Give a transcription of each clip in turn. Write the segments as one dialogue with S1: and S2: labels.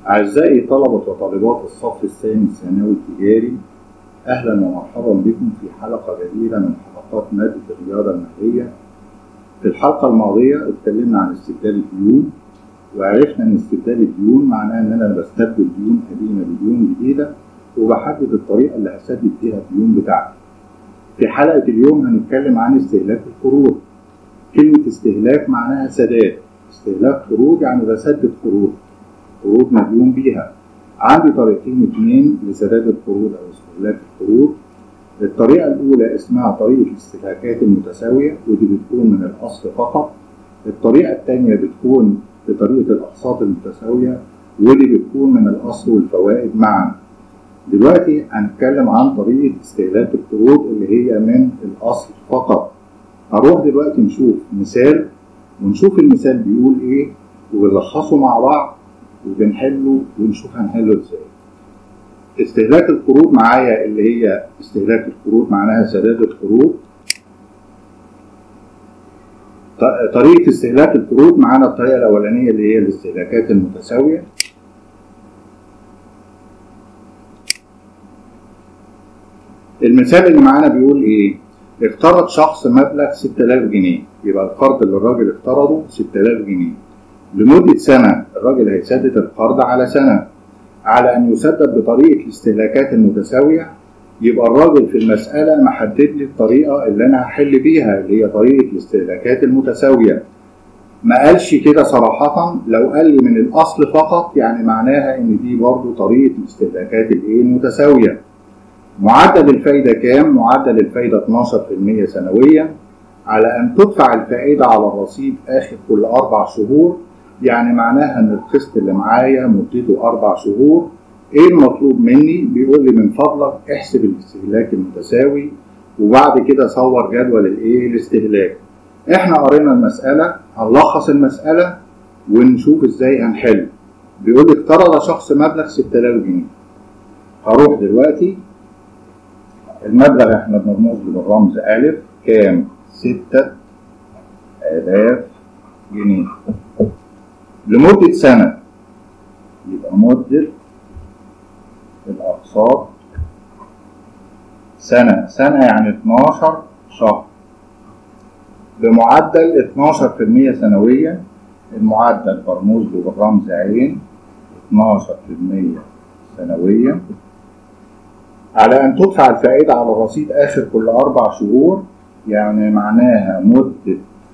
S1: أعزائي طلبة وطالبات الصف الثاني الثانوي التجاري أهلا ومرحبا بكم في حلقة جديدة من حلقات مادة الرياضة المالية في الحلقة الماضية اتكلمنا عن استبدال الديون وعرفنا إن استبدال الديون معناه إن أنا بستبدل ديون قديمة بديون جديدة وبحدد الطريقة اللي هسدد بيها الديون بتاعتي. في حلقة اليوم هنتكلم عن استهلاك القروض. كلمة استهلاك معناها سداد. استهلاك قروض يعني بسدد قروض. قروض مديون بيها. عندي طريقتين اتنين لسداد القروض أو استهلاك القروض. الطريقة الأولى اسمها طريقة الاستهلاكات المتساوية ودي بتكون من الأصل فقط. الطريقة الثانية بتكون بطريقة الأقساط المتساوية ودي بتكون من الأصل والفوائد معا. دلوقتي هنتكلم عن طريقة استهلاك القروض اللي هي من الأصل فقط. هنروح دلوقتي نشوف مثال ونشوف المثال بيقول إيه ونلخصه مع بعض وبنحله ونشوف هنحله إزاي. استهلاك القروض معايا اللي هي استهلاك القروض معناها سداد القروض طريقة استهلاك القروض معانا الطريقة الأولانية اللي هي الاستهلاكات المتساوية المثال اللي معانا بيقول إيه؟ اقترض شخص مبلغ 6000 جنيه يبقى القرض اللي الراجل اقترضه 6000 جنيه لمدة سنة الراجل هيسدد القرض على سنة على أن يسدد بطريقة الاستهلاكات المتساوية يبقى الراجل في المسألة محدد لي الطريقة اللي أنا هحل بيها اللي هي طريقة الاستهلاكات المتساوية. ما قالش كده صراحة لو قال لي من الأصل فقط يعني معناها إن دي برضو طريقة الاستهلاكات الإيه المتساوية. معدل الفايدة كام؟ معدل الفايدة 12% سنويا على أن تدفع الفائدة على الرصيد آخر كل أربع شهور يعني معناها إن القسط اللي معايا مدته أربع شهور ايه المطلوب مني بيقول لي من فضلك احسب الاستهلاك المتساوي وبعد كده صور جدول الايه الاستهلاك احنا قرينا المساله هنلخص المساله ونشوف ازاي هنحل بيقول لي اقترض شخص مبلغ 6000 جنيه هروح دلوقتي المبلغ احنا بنرمز له بالرمز ألف كام 6000 جنيه لمدة سنة يبقى مدة الأقساط سنة سنة يعني 12 شهر بمعدل 12% سنويا المعدل مرموز له بالرمز عين 12% سنويا على أن تدفع الفائدة على الرصيد آخر كل أربع شهور يعني معناها مدة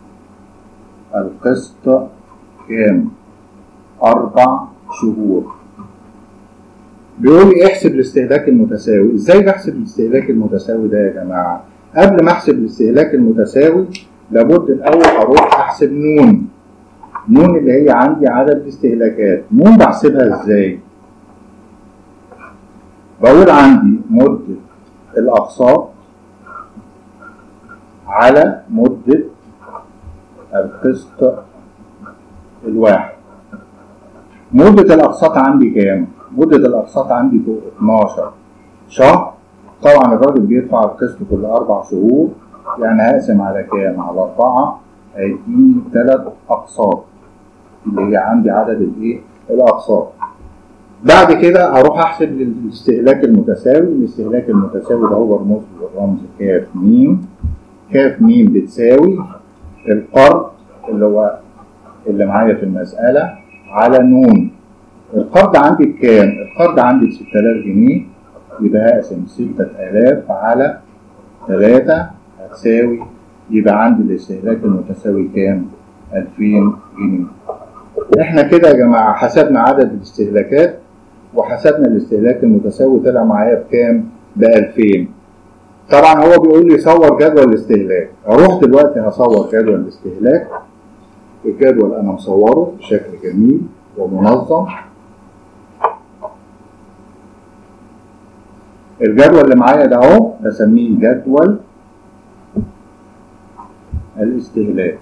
S1: القسط كام؟ أربع شهور بيقول لي احسب الاستهلاك المتساوي ازاي بحسب الاستهلاك المتساوي ده يا جماعه قبل ما احسب الاستهلاك المتساوي لابد الاول اروح احسب نون نون اللي هي عندي عدد الاستهلاكات نون بحسبها ازاي بقول عندي مدة الأقساط على مدة القسط الواحد مدة الأقساط عندي كام؟ مدة الأقساط عندي 12 شهر طبعا الراجل بيدفع القسط كل أربع شهور يعني هقسم على كام؟ على أربعة هيديني تلات أقساط اللي هي عندي عدد الإيه؟ الأقساط. بعد كده هروح أحسب الاستهلاك المتساوي، الاستهلاك المتساوي ده هو مرموز بالرمز كاف ميم كاف ميم بتساوي القرض اللي هو اللي معايا في المسألة على نون القرض عندي بكام؟ القرض عندي ب 6000 جنيه يبقى هقسم 6000 على 3 هتساوي يبقى عندي الاستهلاك المتساوي كام؟ 2000 جنيه. احنا كده يا جماعه حسبنا عدد الاستهلاكات وحسبنا الاستهلاك المتساوي طلع معايا بكام؟ ب 2000. طبعا هو بيقول لي صور جدول الاستهلاك، اروح دلوقتي هصور جدول الاستهلاك. الجدول انا مصوره بشكل جميل ومنظم الجدول اللي معايا ده اهو بسميه جدول الاستهلاك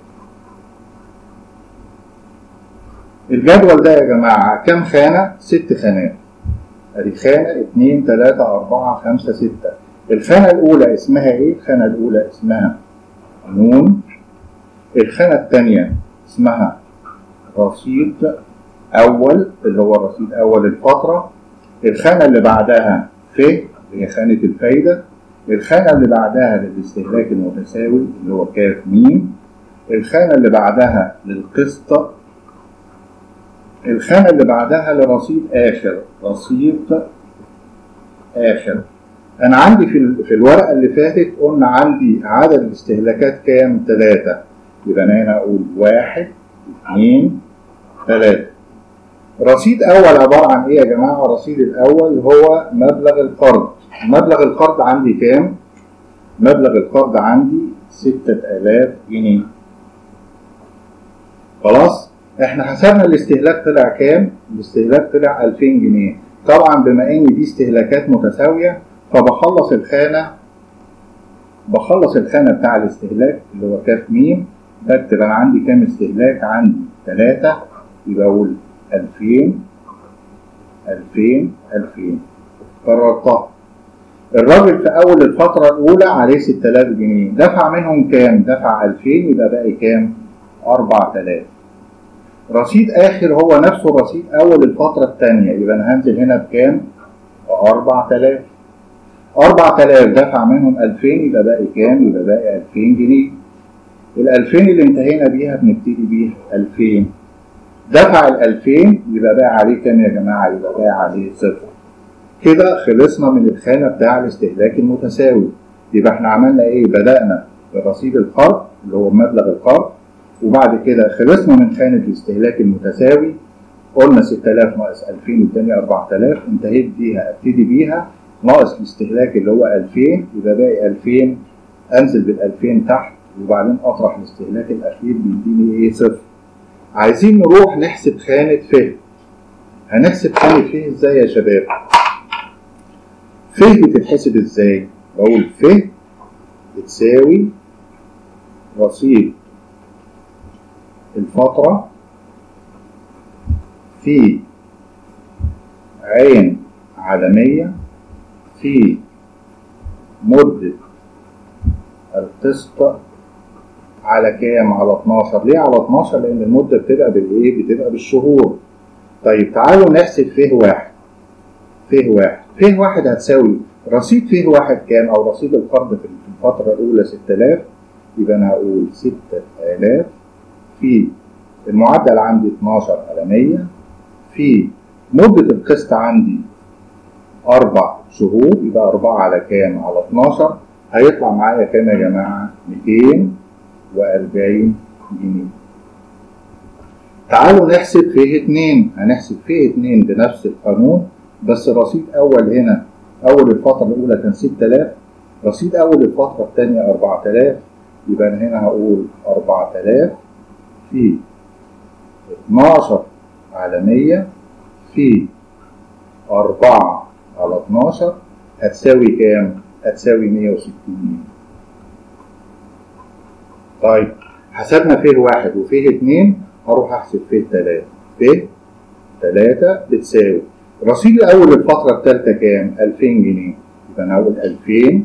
S1: الجدول ده يا جماعة كام خانة؟ ست خانات ادي خانة اتنين تلاتة أربعة خمسة ستة الخانة الأولى اسمها ايه؟ الخانة الأولى اسمها نون الخانة التانية اسمها رصيد أول اللي هو رصيد أول الفترة الخانة اللي بعدها ف اللي هي خانة الفايدة الخانة اللي بعدها للاستهلاك المتساوي اللي هو كاف ميم الخانة اللي بعدها للقسط الخانة اللي بعدها لرصيد آخر رصيد آخر أنا عندي في, ال- في الورقة اللي فاتت قلنا عندي عدد الاستهلاكات كام؟ ثلاثة يبقى أنا هنا أقول واحد اثنين ثلاثة رصيد أول عبارة عن إيه يا جماعة؟ الرصيد الأول هو مبلغ القرض مبلغ القرض عندي كام؟ مبلغ القرض عندي ستة آلاف جنيه خلاص؟ احنا حسبنا الاستهلاك طلع كام؟ الاستهلاك طلع 2000 جنيه طبعا بما ان دي استهلاكات متساوية فبخلص الخانة بخلص الخانة بتاع الاستهلاك اللي هو كاف ميم بكتب انا عندي كام استهلاك عندي ثلاثة يبقى اقول 2000 2000 2000 قررتها الراجل في اول الفترة الاولى عليه 6000 جنيه دفع منهم كام؟ دفع 2000 يبقى باقي كام؟ 4000 رصيد اخر هو نفسه رصيد اول الفترة الثانية يبقى انا هنزل هنا بكام؟ 4000 4000 دفع منهم 2000 يبقى باقي كام؟ يبقى باقي 2000 جنيه ال 2000 اللي انتهينا بيها بنبتدي بيها 2000 دفع ال 2000 يبقى باقي عليه كام يا جماعة؟ يبقى باقي عليه صفر كده خلصنا من الخانة بتاع الاستهلاك المتساوي يبقى احنا عملنا ايه؟ بدأنا برصيد القرض اللي هو مبلغ القرض وبعد كده خلصنا من خانة الاستهلاك المتساوي قلنا 6000 ناقص 2000 الدنيا 4000 انتهيت بيها ابتدي بيها ناقص الاستهلاك اللي هو 2000 يبقى باقي 2000 انزل بال 2000 تحت وبعدين اطرح الاستهلاك الاخير بيديني ايه صفر عايزين نروح نحسب خانة ف هنحسب خانة ف ازاي يا شباب؟ ف بتتحسب ازاي؟ بقول ف بتساوي رصيد الفترة في عين عالمية في مدة القسط على كام؟ على 12 ليه على 12؟ لأن المدة بتبقى بالإيه؟ بتبقى بالشهور طيب تعالوا نحسب فيه واحد فيه واحد فيه واحد هتساوي رصيد فيه واحد كام؟ أو رصيد القرض في الفترة الأولى 6000 يبقى أنا هقول 6000 في المعدل عندي 12 على 100 في مدة القسط عندي أربع شهور يبقى أربعة على كام؟ على 12 هيطلع معايا كام يا جماعة؟ 240 جنيه. تعالوا نحسب فيه اتنين هنحسب فيه اتنين بنفس القانون بس رصيد أول هنا أول الفترة الأولى كان 6000 رصيد أول الفترة الثانية 4000 يبقى أنا هنا هقول 4000 في 12 على 100 في 4 على 12 هتساوي كام؟ هتساوي 160 جنيه. طيب حسبنا فيه واحد وفيه اتنين هروح احسب فيه تلاتة فيه تلاتة بتساوي رصيد أول الفترة التالتة كام؟ 2000 جنيه يبقى أنا هقول 2000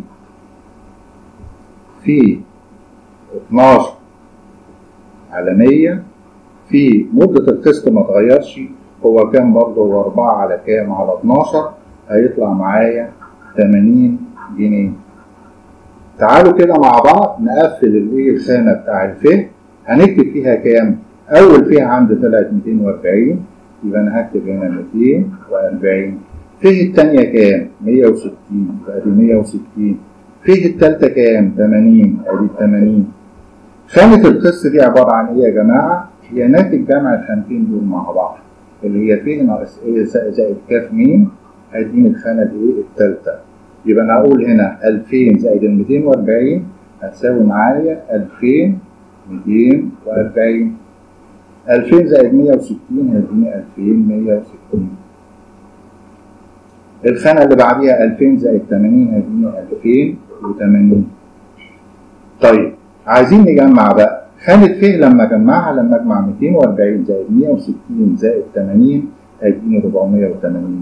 S1: في 12 على 100 في مدة القسط ما اتغيرش هو كام برضه هو 4 على كام على 12 هيطلع معايا 80 جنيه تعالوا كده مع بعض نقفل الايه الخانة بتاع الفه هنكتب فيها كام؟ أول فيه عندي طلعت 240 يبقى أنا هكتب هنا 240 فيه التانية كام؟ 160 يبقى دي 160 فيه التالتة كام؟ 80 أدي 80 خانة القسط دي عبارة عن إيه يا جماعة؟ هي ناتج جمع الخانتين دول مع بعض اللي هي فيه ناقص إيه زائد كاف ميم هيديني الخانة الإيه؟ التالتة يبقى أنا هقول هنا 2000 زائد ال 240 هتساوي معايا 2240 2000 زائد 160 هيديني 2160 الخانة اللي بعديها 2000 زائد 80 هيديني 2080 طيب عايزين نجمع بقى خانة ف لما اجمعها لما اجمع 240 زائد 160 زائد 80 هيديني 480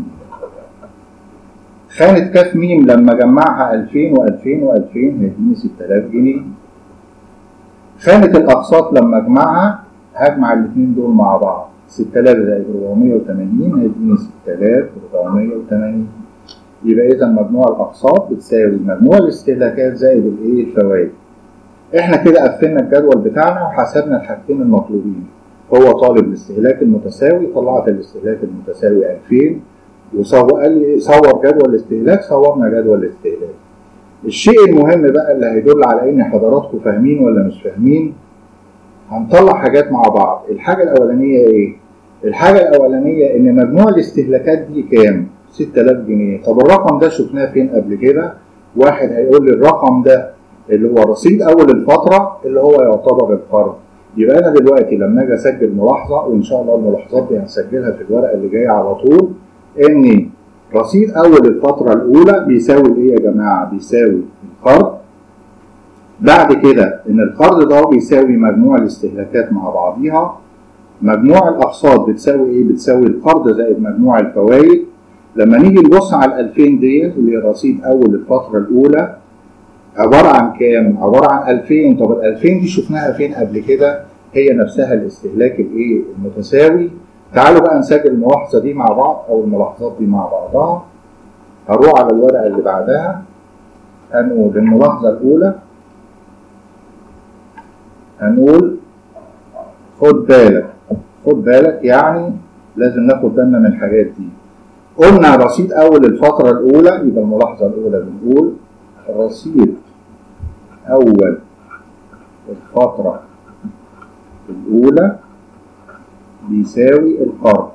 S1: خانة كاف ميم لما اجمعها 2000 و2000 و2000 هيديني 6000 جنيه خانة الأقساط لما اجمعها هجمع الاثنين دول مع بعض 6000 زائد 480 هيديني 6480 يبقى اذا مجموع الاقساط بتساوي مجموع الاستهلاكات زائد الايه الفوائد احنا كده قفلنا الجدول بتاعنا وحسبنا الحاجتين المطلوبين هو طالب الاستهلاك المتساوي طلعت الاستهلاك المتساوي 2000 وصور قال لي صور جدول الاستهلاك صورنا جدول الاستهلاك الشيء المهم بقى اللي هيدل على ان حضراتكم فاهمين ولا مش فاهمين هنطلع حاجات مع بعض الحاجه الاولانيه ايه الحاجه الاولانيه ان مجموع الاستهلاكات دي كام 6000 جنيه طب الرقم ده شفناه فين قبل كده واحد هيقول لي الرقم ده اللي هو رصيد اول الفتره اللي هو يعتبر القرض يبقى انا دلوقتي لما اجي اسجل ملاحظه وان شاء الله الملاحظات دي هنسجلها في الورقه اللي جايه على طول ان رصيد اول الفتره الاولى بيساوي ايه يا جماعه بيساوي القرض بعد كده ان القرض ده بيساوي مجموع الاستهلاكات مع بعضيها مجموع الاقساط بتساوي ايه بتساوي القرض زائد مجموع الفوائد لما نيجي نبص على ال 2000 ديت اللي هي رصيد اول الفتره الاولى عباره عن كام عباره عن 2000 طب ال 2000 دي شفناها فين قبل كده هي نفسها الاستهلاك الايه المتساوي تعالوا بقى نسجل الملاحظه دي مع بعض او الملاحظات دي مع بعضها هروح على الورقه اللي بعدها هنقول الملاحظه الاولى هنقول خد بالك خد بالك يعني لازم ناخد بالنا من الحاجات دي قلنا رصيد اول الفتره الاولى يبقى الملاحظه الاولى بنقول رصيد اول الفتره الاولى بيساوي القرض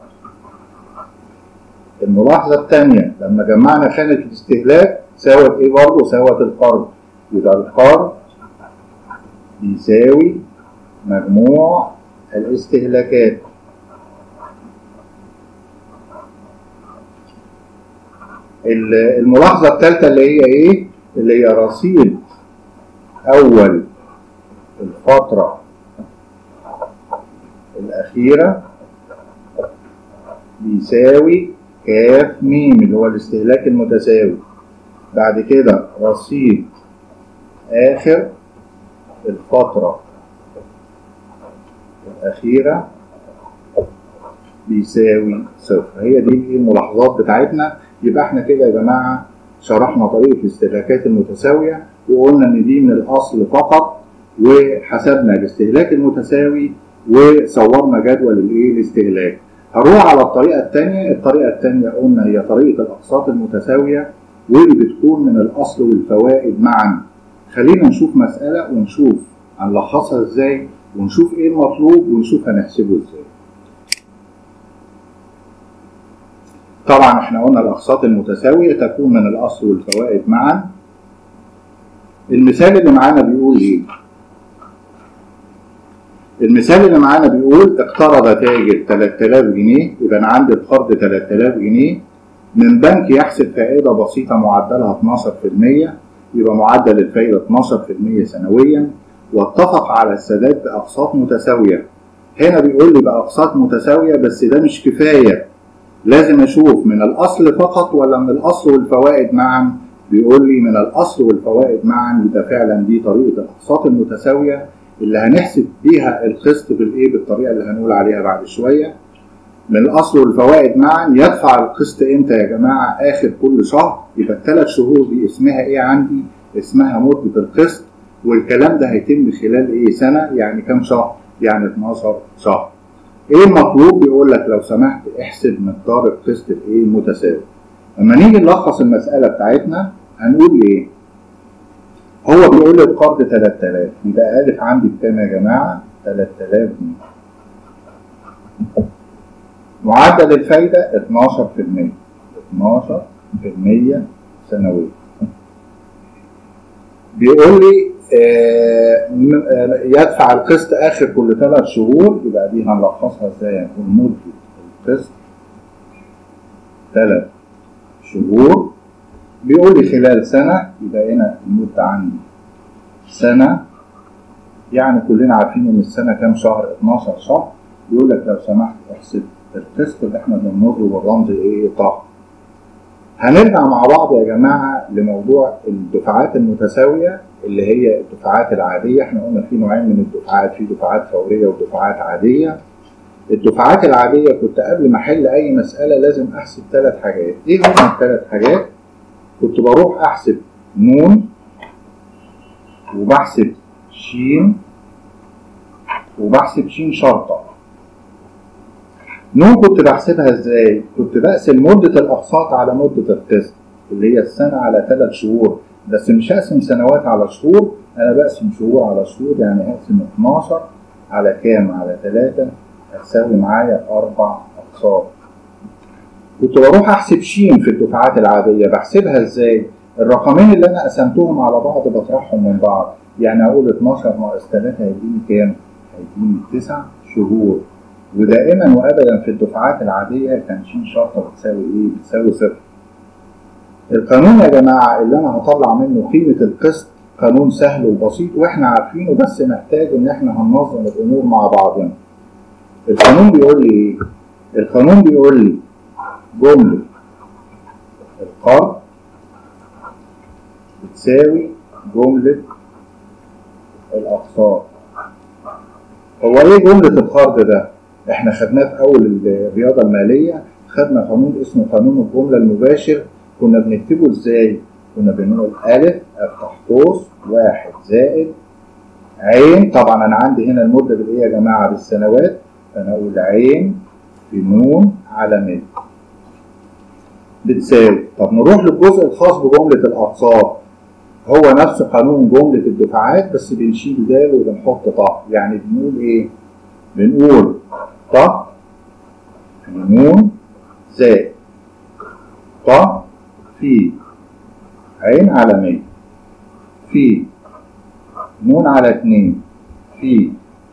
S1: الملاحظه الثانيه لما جمعنا خانه الاستهلاك ساوت ايه برضه ساوت القرض يبقى القرض بيساوي مجموع الاستهلاكات الملاحظة الثالثة اللي هي ايه؟ اللي هي رصيد أول الفترة الأخيرة بيساوي كاف ميم اللي هو الاستهلاك المتساوي بعد كده رصيد آخر الفترة الأخيرة بيساوي صفر هي دي الملاحظات بتاعتنا يبقى احنا كده يا جماعة شرحنا طريقة الاستهلاكات المتساوية وقلنا إن دي من الأصل فقط وحسبنا الاستهلاك المتساوي وصورنا جدول الايه الاستهلاك هروح على الطريقة الثانية الطريقة الثانية قلنا هي طريقة الأقساط المتساوية واللي بتكون من الأصل والفوائد معا خلينا نشوف مسألة ونشوف هنلخصها ازاي ونشوف ايه المطلوب ونشوف هنحسبه ازاي طبعا احنا قلنا الاقساط المتساويه تكون من الاصل والفوائد معا المثال اللي معانا بيقول ايه المثال اللي معانا بيقول اقترض تاجر 3000 جنيه يبقى انا عندي القرض 3000 جنيه من بنك يحسب فائده بسيطه معدلها 12% يبقى معدل الفائده 12% سنويا واتفق على السداد باقساط متساويه هنا بيقول لي باقساط متساويه بس ده مش كفايه لازم اشوف من الاصل فقط ولا من الاصل والفوائد معا بيقول لي من الاصل والفوائد معا يبقى فعلا دي طريقه الاقساط المتساويه اللي هنحسب بيها القسط بالايه بالطريقه اللي هنقول عليها بعد شويه من الاصل والفوائد معا يدفع القسط امتى يا جماعه اخر كل شهر يبقى الثلاث شهور دي اسمها ايه عندي اسمها مده القسط والكلام ده هيتم خلال ايه سنه يعني كام شهر يعني 12 شهر ايه المطلوب بيقول لك لو سمحت احسب مقدار القسط الايه المتساوي لما نيجي نلخص المساله بتاعتنا هنقول ايه هو بيقول لي القرض 3000 يبقى الف عندي بكام يا جماعه 3000 جنيه معدل الفايده 12% 12% سنويا بيقول لي يدفع القسط اخر كل ثلاث شهور يبقى دي هنلخصها ازاي هنقول مدة القسط ثلاث شهور بيقول لي خلال سنة يبقى هنا المدة عندي سنة يعني كلنا عارفين ان السنة كام شهر 12 شهر يقول لك لو سمحت احسب القسط اللي احنا بنمر بالرمز ايه طه هنرجع مع بعض يا جماعة لموضوع الدفعات المتساوية اللي هي الدفعات العادية احنا قلنا في نوعين من الدفعات في دفعات فورية ودفعات عادية الدفعات العادية كنت قبل ما احل اي مسألة لازم احسب ثلاث حاجات ايه هم الثلاث حاجات كنت بروح احسب نون وبحسب شين وبحسب شين شرطة نون كنت بحسبها ازاي؟ كنت بقسم مدة الأقساط على مدة القسط اللي هي السنة على ثلاث شهور بس مش هقسم سنوات على شهور أنا بقسم شهور على شهور يعني هقسم 12 على كام؟ على 3 هتساوي معايا أربع أقساط كنت بروح أحسب شين في الدفعات العادية بحسبها ازاي؟ الرقمين اللي أنا قسمتهم على بعض بطرحهم من بعض يعني أقول 12 ناقص 3 هيديني كام؟ هيديني 9 شهور ودائما وابدا في الدفعات العاديه كان شين شرطه بتساوي ايه؟ بتساوي صفر. القانون يا جماعه اللي انا هطلع منه قيمه القسط قانون سهل وبسيط واحنا عارفينه بس محتاج ان احنا هننظم الامور مع بعضنا. القانون بيقول لي ايه؟ القانون بيقول لي جمله القرض بتساوي جمله الاقساط. هو ايه جمله القرض ده؟ احنا خدناه في اول الرياضه الماليه خدنا قانون اسمه قانون الجمله المباشر كنا بنكتبه ازاي؟ كنا بنقول الف افتح قوس واحد زائد عين طبعا انا عندي هنا المده بالايه يا جماعه بالسنوات فانا اقول عين في نون على مد بتساوي طب نروح للجزء الخاص بجمله الاقساط هو نفس قانون جمله الدفعات بس بنشيل دال وبنحط طاء يعني بنقول ايه؟ بنقول ط في نون زائد ط في عين على مية في نون على اتنين في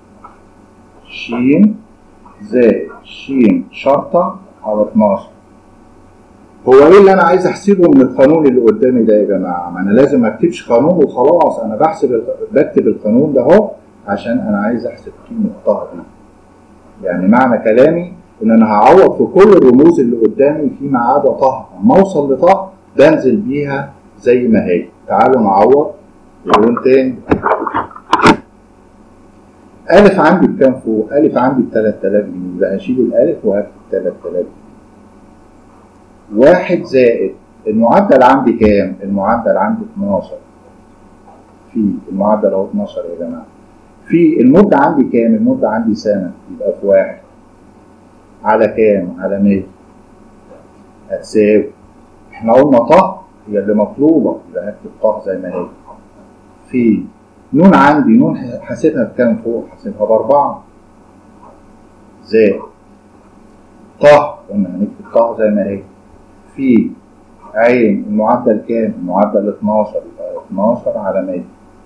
S1: شين زائد شين شرطة على 12 هو ايه اللي انا عايز احسبه من القانون اللي قدامي ده يا جماعه؟ ما انا لازم ما اكتبش قانون وخلاص انا بحسب بكتب القانون ده اهو عشان انا عايز احسب قيمه طه دي. يعني معنى كلامي ان انا هعوض في كل الرموز اللي قدامي فيما عدا طه اما اوصل لطه بنزل بيها زي ما هي تعالوا نعوض بلون تاني ألف عندي بكام فوق؟ ألف عندي ب 3000 جنيه يبقى هشيل الألف وهكتب 3000 جنيه. واحد زائد المعدل عندي كام؟ المعدل عندي 12 في المعدل اهو 12 يا جماعة. في المدة عندي كام؟ المدة عندي سنة يبقى في واحد على كام؟ على 100 هتساوي احنا قلنا طه هي اللي مطلوبة يبقى هكتب طه زي ما هي في نون عندي نون حاسبها بكام فوق؟ حاسبها بأربعة زائد طه قلنا هنكتب طه زي ما هي في عين المعدل كام؟ المعدل 12 يبقى 12 على 100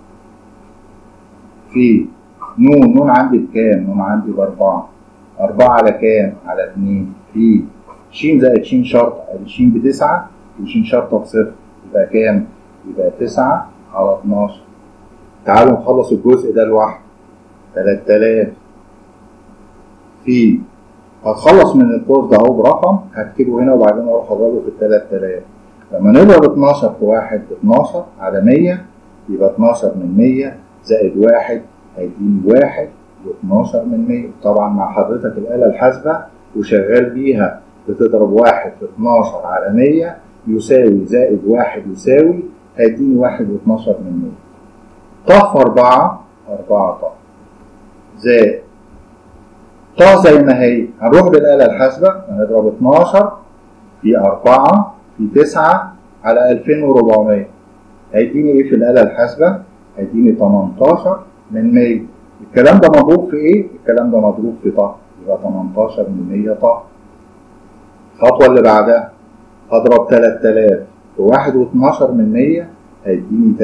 S1: في نون نون عندي بكام؟ نون عندي بأربعة أربعة على كام؟ على اتنين في شين زائد شين شرطة ادي شين بتسعة وشين شرطة بصفر يبقى كام؟ يبقى تسعة على 12 تعالوا نخلص الجزء ده لوحده 3000 في هتخلص من القوس ده اهو برقم هكتبه هنا وبعدين اروح اضربه في ال 3000 لما نضرب 12 في 1 ب 12 على 100 يبقى 12 من 100 زائد 1 هيديني 1 و12 من 100 طبعا مع حضرتك الآلة الحاسبة وشغال بيها بتضرب 1 في 12 على 100 يساوي زائد 1 يساوي هيديني 1 و12 من 100 طه في 4 4 طه زائد طه زي ما هي هنروح بالآلة الحاسبة هنضرب 12 في 4 في 9 على 2400 هيديني ايه في الآلة الحاسبة؟ هيديني 18 من 100 الكلام ده مضروب في ايه؟ الكلام ده مضروب في طه يبقى 18 من 100 طه الخطوة اللي بعدها هضرب 3000 في 1 و12 من 100 هيديني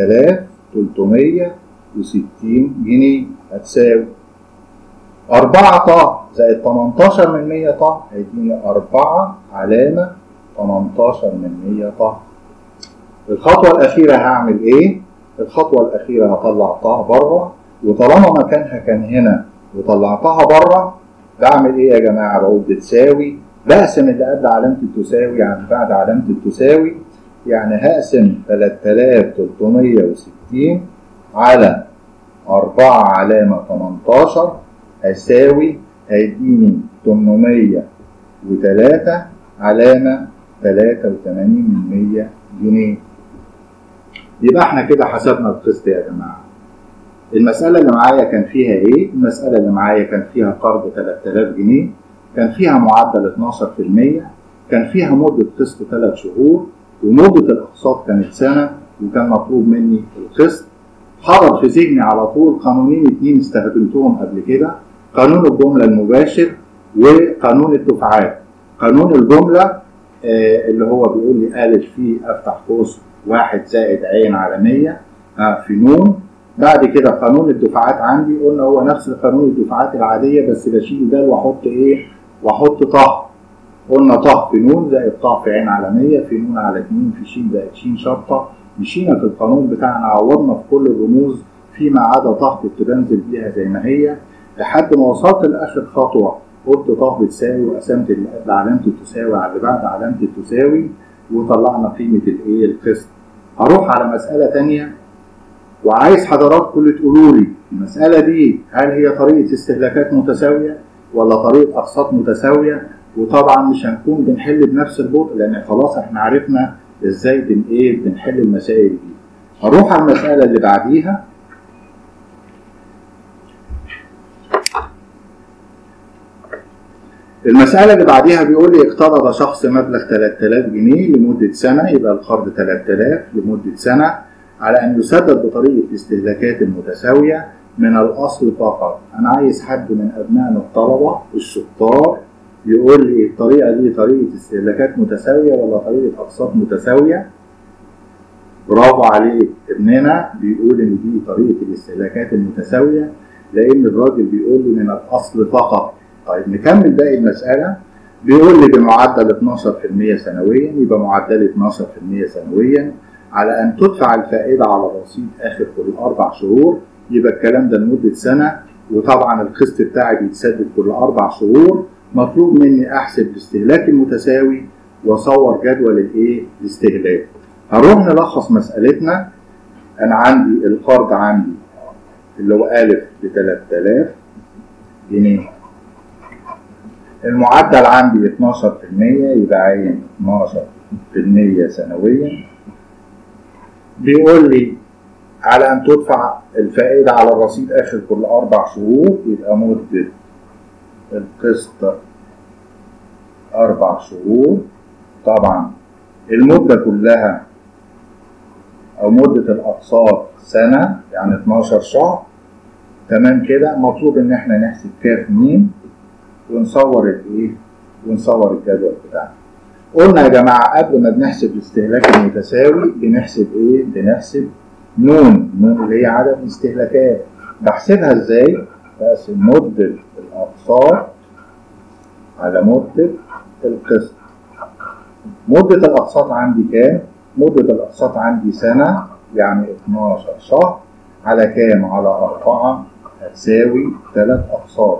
S1: 3360 جنيه هتساوي أربعة طه زائد 18 من 100 طه هيديني أربعة علامة 18 من 100 طه الخطوة الأخيرة هعمل إيه؟ الخطوة الأخيرة هطلع طه بره وطالما مكانها كان هنا وطلعتها بره بعمل إيه يا جماعة؟ بقول بتساوي بقسم اللي قبل علامة التساوي يعني بعد علامة التساوي يعني هقسم 3360 على 4 علامة 18 هيساوي هيديني 803 علامة 83 من 100 جنيه يبقى احنا كده حسبنا القسط يا جماعة المسألة اللي معايا كان فيها ايه؟ المسألة اللي معايا كان فيها قرض 3000 جنيه كان فيها معدل 12% كان فيها مدة قسط 3 شهور ومدة الأقساط كانت سنة وكان مطلوب مني القسط حضر في ذهني على طول قانونين اتنين استخدمتهم قبل كده قانون الجملة المباشر وقانون الدفعات قانون الجملة آه اللي هو بيقول لي ألف فيه أفتح قوس واحد زائد عين على 100 آه في نون بعد كده قانون الدفعات عندي قلنا هو نفس قانون الدفعات العادية بس بشيل ده واحط ايه واحط طه قلنا طه في نون زائد طه في عين على 100 في نون على 2 في ش زائد ش شرطة مشينا في القانون بتاعنا عوضنا في كل الرموز فيما عدا طه كنت بنزل بيها زي ما هي لحد ما وصلت لاخر خطوه قلت طه بتساوي وقسمت اللي قبل علامه التساوي على اللي بعد علامه التساوي وطلعنا قيمه الايه القسط هروح على مساله ثانيه وعايز حضراتكم اللي تقولوا لي المساله دي هل هي طريقه استهلاكات متساويه ولا طريقه اقساط متساويه وطبعا مش هنكون بنحل بنفس البطء لان خلاص احنا عرفنا ازاي بن ايه بنحل المسائل دي هروح على المساله اللي بعديها المسألة اللي بعديها بيقول لي اقترض شخص مبلغ 3000 جنيه لمدة سنة يبقى القرض 3000 لمدة سنة على أن يسدد بطريقة الاستهلاكات المتساوية من الأصل فقط أنا عايز حد من أبنائنا الطلبة الشطار يقول لي الطريقة دي طريقة استهلاكات متساوية ولا طريقة أقساط متساوية برافو عليك ابننا بيقول إن دي طريقة الاستهلاكات المتساوية لأن الراجل بيقول لي من الأصل فقط طيب نكمل باقي المسألة بيقول لي بمعدل 12% سنويا يبقى معدل 12% سنويا على أن تدفع الفائدة على الرصيد آخر كل أربع شهور يبقى الكلام ده لمدة سنة وطبعا القسط بتاعي بيتسدد كل أربع شهور مطلوب مني أحسب الاستهلاك المتساوي وأصور جدول الإيه؟ الاستهلاك. هنروح نلخص مسألتنا أنا عندي القرض عندي اللي هو ألف ب 3000 جنيه المعدل عندي 12% يبقى عين 12% سنويا بيقول لي على أن تدفع الفائدة على الرصيد آخر كل أربع شهور يبقى مدة القسط أربع شهور طبعا المدة كلها أو مدة الأقساط سنة يعني 12 شهر تمام كده مطلوب إن إحنا نحسب كاف ميم ونصور الايه ونصور الجدول بتاعنا قلنا يا جماعه قبل ما بنحسب الاستهلاك المتساوي بنحسب ايه بنحسب نون نون اللي هي عدد الاستهلاكات بحسبها ازاي بقسم مده الاقساط على مده القسط مده الاقساط عندي كام مده الاقساط عندي سنه يعني 12 شهر على كام على 4 هتساوي 3 اقساط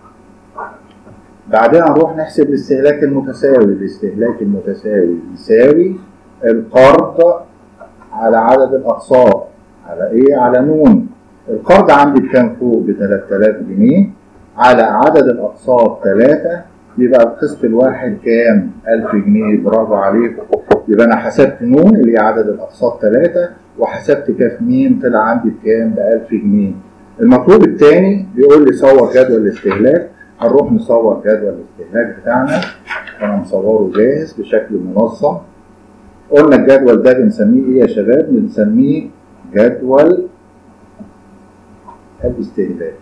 S1: بعدين هنروح نحسب الاستهلاك المتساوي الاستهلاك المتساوي يساوي القرض على عدد الأقساط على إيه؟ على نون القرض عندي بكام فوق ب 3000 جنيه على عدد الأقساط 3 يبقى القسط الواحد كام؟ 1000 جنيه برافو عليكم يبقى أنا حسبت نون اللي هي عدد الأقساط 3 وحسبت كاف ميم طلع عندي بكام؟ ب 1000 جنيه المطلوب الثاني بيقول لي صور جدول الاستهلاك هنروح نصور جدول الاستهلاك بتاعنا انا مصوره جاهز بشكل منظم قلنا الجدول ده بنسميه ايه يا شباب بنسميه جدول الاستهلاك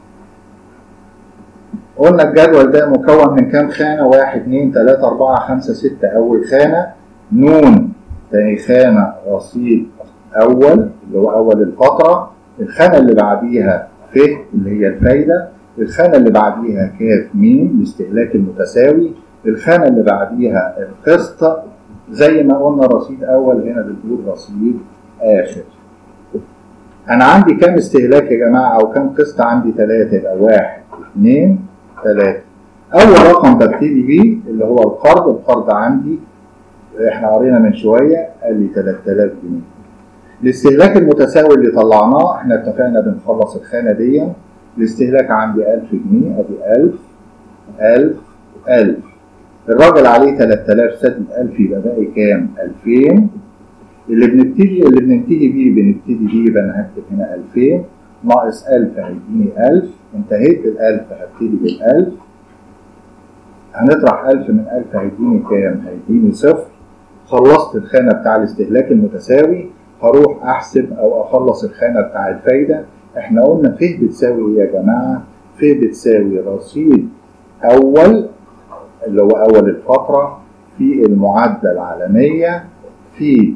S1: قلنا الجدول ده مكون من كام خانة واحد اتنين تلاتة أربعة خمسة ستة أول خانة نون تاني خانة رصيد أول اللي هو أول الفترة الخانة اللي بعديها ف اللي هي الفايدة الخانة اللي بعديها كاف ميم الاستهلاك المتساوي الخانة اللي بعديها القسط زي ما قلنا رصيد أول هنا بتقول رصيد آخر أنا عندي كام استهلاك يا جماعة أو كام قسط عندي ثلاثة يبقى واحد اثنين ثلاثة اول رقم ببتدي بيه اللي هو القرض القرض عندي احنا قرينا من شويه قال لي 3000 جنيه الاستهلاك المتساوي اللي طلعناه احنا اتفقنا بنخلص الخانه دي الاستهلاك عندي 1000 جنيه ادي 1000 1000 1000 الراجل عليه 3000 سدد 1000 يبقى باقي كام 2000 اللي بنبتدي اللي بننتهي بيه بنبتدي بيه يبقى انا هكتب هنا 2000 ناقص 1000 هيديني 1000 انتهيت بال 1000 هبتدي بال 1000 هنطرح 1000 من 1000 هيديني كام؟ هيديني صفر خلصت الخانة بتاع الاستهلاك المتساوي هروح أحسب أو أخلص الخانة بتاع الفايدة احنا قلنا ف بتساوي ايه يا جماعة؟ ف بتساوي رصيد أول اللي هو أول الفترة في المعدل على 100 في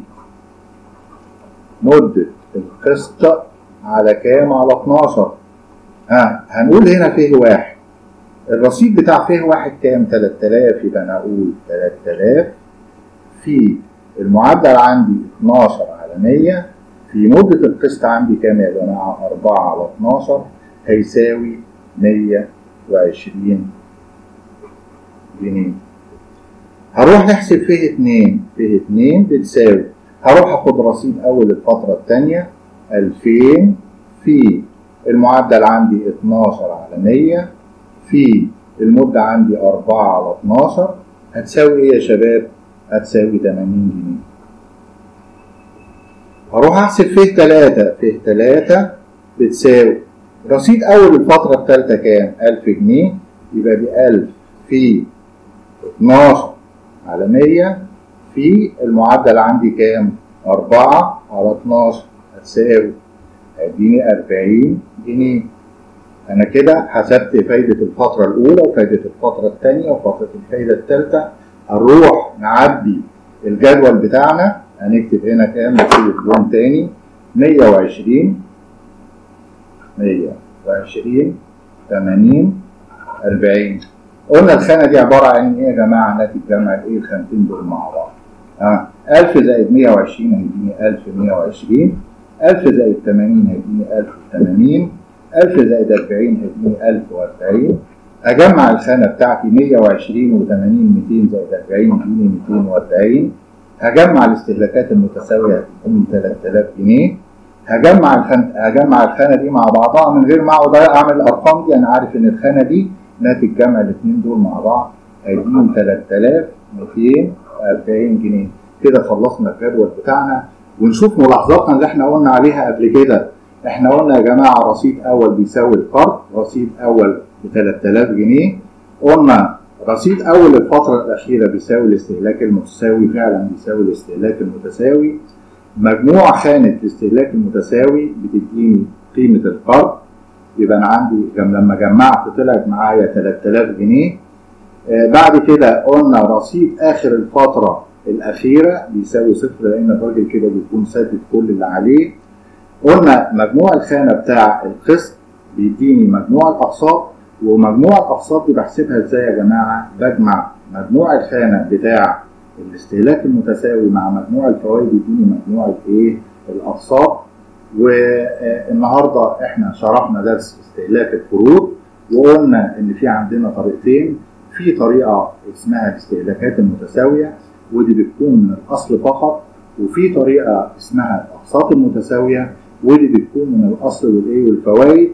S1: مدة القسط على كام؟ على 12 ها هنقول هنا ف واحد الرصيد بتاع ف واحد كام؟ 3000 يبقى انا اقول 3000 في المعدل عندي 12 على 100 في مدة القسط عندي كام يا جماعة؟ 4 على 12 هيساوي 120 جنيه. هروح نحسب ف 2 ف 2 بتساوي هروح اخد رصيد اول الفترة الثانية 2000 في المعدل عندي 12 على 100 في المدة عندي 4 على 12 هتساوي ايه يا شباب؟ هتساوي 80 جنيه. هروح احسب ف 3 ف 3 بتساوي رصيد اول الفترة الثالثة كام؟ 1000 جنيه يبقى دي 1000 في 12 على 100 في المعدل عندي كام؟ 4 على 12 هتساوي هيديني 40 جنيه. أنا كده حسبت فايدة الفترة الأولى وفايدة الفترة الثانية وفترة الفايدة الثالثة هنروح نعبي الجدول بتاعنا هنكتب هنا كام نكتب لون تاني 120 120 80 40 قلنا الخانة دي عبارة عن ايه يا جماعة ناتج جمع الايه الخانتين دول مع بعض اه 1000 زائد 120 هيديني 1120 1000 زائد 80 هيديني 1080 1000 زائد 40 هيديني 1040 أجمع الخانة بتاعتي 120 و80 200 زائد 40 يديني 240 هجمع الاستهلاكات المتساوية هتديني 3000 جنيه هجمع الخانة هجمع الخانة دي مع بعضها من غير ما اقعد اعمل الارقام دي انا عارف ان الخانة دي ناتج جمع الاثنين دول مع بعض هيديني 3240 جنيه كده خلصنا الجدول بتاعنا ونشوف ملاحظاتنا اللي احنا قلنا عليها قبل كده احنا قلنا يا جماعه رصيد اول بيساوي القرض رصيد اول ب 3000 جنيه قلنا رصيد اول الفتره الاخيره بيساوي الاستهلاك المتساوي فعلا بيساوي الاستهلاك المتساوي مجموع خانه الاستهلاك المتساوي بتديني قيمه القرض يبقى انا عندي لما جمعت طلعت معايا 3000 جنيه آه بعد كده قلنا رصيد اخر الفتره الاخيره بيساوي صفر لان الراجل كده بيكون سدد كل اللي عليه قلنا مجموع الخانه بتاع القسط بيديني مجموع الاقساط ومجموع الاقساط دي بحسبها ازاي يا جماعه بجمع مجموع الخانه بتاع الاستهلاك المتساوي مع مجموع الفوائد يديني مجموع الايه الاقساط والنهارده احنا شرحنا درس استهلاك القروض وقلنا ان في عندنا طريقتين في طريقه اسمها الاستهلاكات المتساويه ودي بتكون من الاصل فقط وفي طريقه اسمها الاقساط المتساويه ودي بتكون من الاصل والايه والفوائد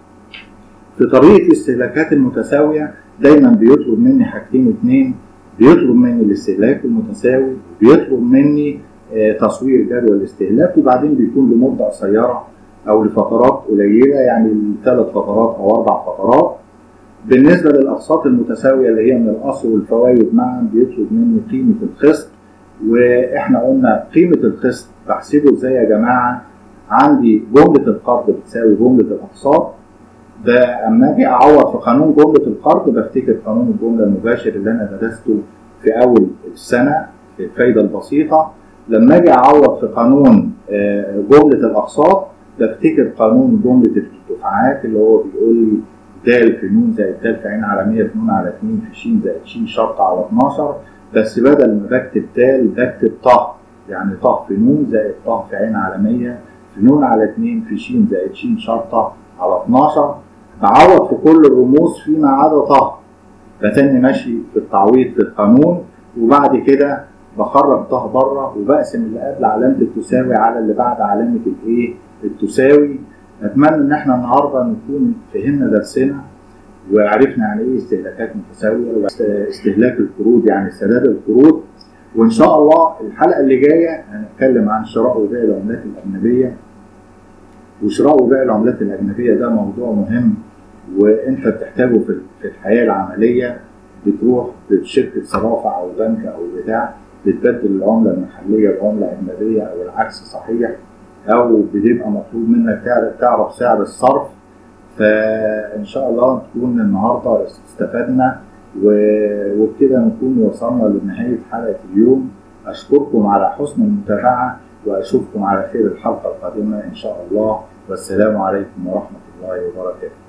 S1: في طريقه الاستهلاكات المتساويه دايما بيطلب مني حاجتين اتنين بيطلب مني الاستهلاك المتساوي بيطلب مني تصوير جدول الاستهلاك وبعدين بيكون لمده قصيره او لفترات قليله يعني ثلاث فترات او اربع فترات بالنسبه للاقساط المتساويه اللي هي من الاصل والفوائد معا بيطلب مني قيمه القسط واحنا قلنا قيمه القسط بحسبه ازاي يا جماعه عندي جمله القرض بتساوي جمله الاقساط ده اما اجي اعوض في قانون جمله القرض بفتكر قانون الجمله المباشر اللي انا درسته في اول السنه في الفايده البسيطه لما اجي اعوض في قانون جمله الاقساط بفتكر قانون جمله الدفعات اللي هو بيقول لي د في ن زائد د في ع على 100 في ن على 2 في ش زائد ش شرط على 12 بس بدل ما بكتب د بكتب ط يعني ط في ن زائد ط في ع على 100 في ن على 2 في ش زائد ش شرطة على 12 بعوض في كل الرموز فيما عدا ط بتني ماشي في التعويض في القانون وبعد كده بخرج طه بره وبقسم اللي قبل علامه التساوي على اللي بعد علامه الايه؟ التساوي اتمنى ان احنا النهارده نكون فهمنا درسنا وعرفنا يعني ايه استهلاكات متساويه واستهلاك القروض يعني سداد القروض وان شاء الله الحلقه اللي جايه هنتكلم عن شراء وبيع العملات الاجنبيه وشراء وبيع العملات الاجنبيه ده موضوع مهم وانت بتحتاجه في في الحياه العمليه بتروح بشركه صرافه او بنك او بتاع بتبدل العمله المحليه بعمله اجنبيه او العكس صحيح او بتبقى مطلوب منك تعرف تعرف سعر الصرف فان شاء الله نكون النهارده استفدنا وبكده نكون وصلنا لنهايه حلقه اليوم اشكركم على حسن المتابعه واشوفكم على خير الحلقه القادمه ان شاء الله والسلام عليكم ورحمه الله وبركاته